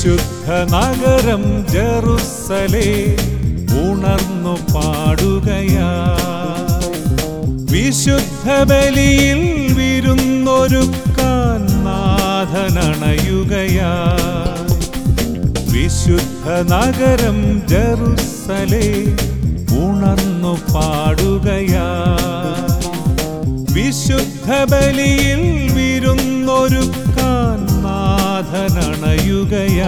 വിശുദ്ധ നഗരം ജറുസലേ ഉണർന്നു പാടുകയാ വിശുദ്ധ ബലിയിൽ വിരുന്നൊരുക്കാൻ നാഥനണയുകയാ വിശുദ്ധ നഗരം ജറുസലേ ഉണർന്നു പാടുകയാ വിശുദ്ധ ബലിയിൽ വിരുന്നൊരുക്കാൻ നാഥനണയുകയാ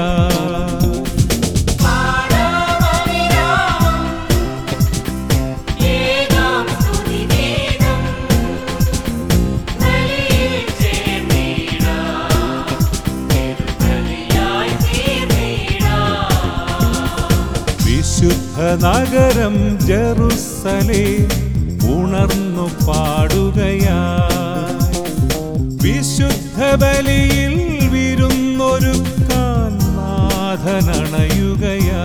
ഏകാം സ്തുതിവേദം ബലിയിൽ ചേർന്നിടാം തിരുബലിയായി തീർന്നിടാം വിശുദ്ധ നഗരം ജറുസലേ ഉണർന്നു പാടുകയാ വിശുദ്ധ ബലിയിൽ വിരുന്നൊരുക്കാൻ നാഥനണയുകയാ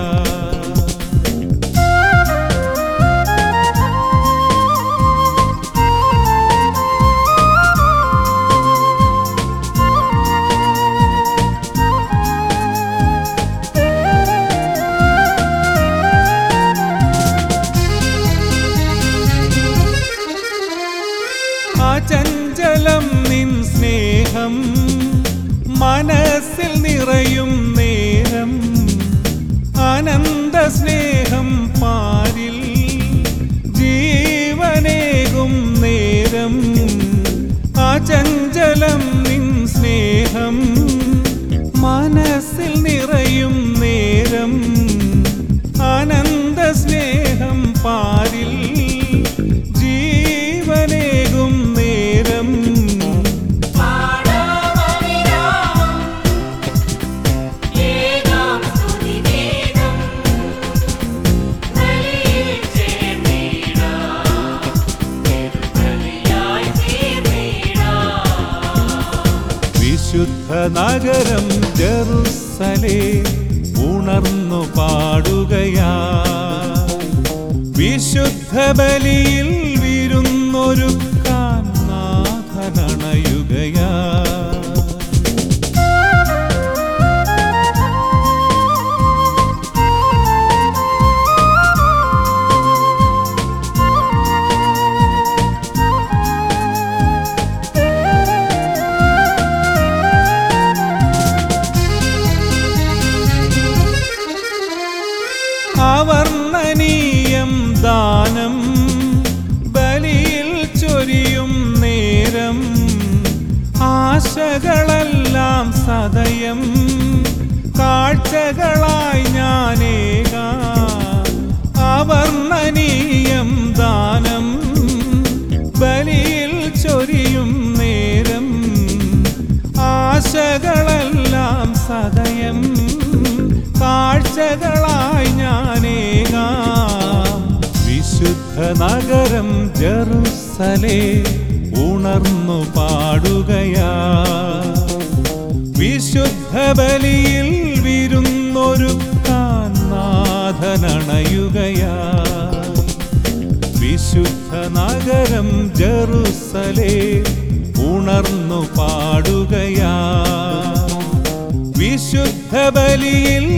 അചഞ്ചലം നിൻ സ്നേഹം മനസ്സിൽ നിറയും നേരം അനന്ത സ്നേഹം പാരിൽ ജീവനേകും നേരം അചഞ്ചലം നിൻ സ്നേഹം മനസ്സിൽ നിറയും നേരം അനന്ത സ്നേഹം പാരിൽ ജീവനേകും നേരം ഏകാം സ്തുതിവേദം ബലിയിൽ ചേർന്നിടാം തിരുബലിയായി തീർന്നിടാം വിശുദ്ധ നഗരം ജറുസലേ ഉണർന്നു പാടുകയാ വിശുദ്ധ ബലിയിൽ വിരുന്നൊരുക്കാൻ നാഥനണയുകയാ അവർണ്ണനീയം ദാനം ബലിയിൽ ചൊരിയും നേരം ആശകളെല്ലാം സദയം കാഴ്ചകളായി ഞാനേക അവർണ്ണനീയം ദാനം ബലിയിൽ ചൊരിയും നേരം ആശകളെല്ലാം സദയം കാഴ്ചകളായി ഞാനേകാം വിശുദ്ധ നഗരം ജറുസലേ ഉണർന്നു പാടുകയാ വിശുദ്ധ ബലിയിൽ വിരുന്നൊരുക്കാൻ നാഥനണയുകയാ വിശുദ്ധ നഗരം ജറുസലേ ഉണർന്നു പാടുകയാ വിശുദ്ധ ബലിയിൽ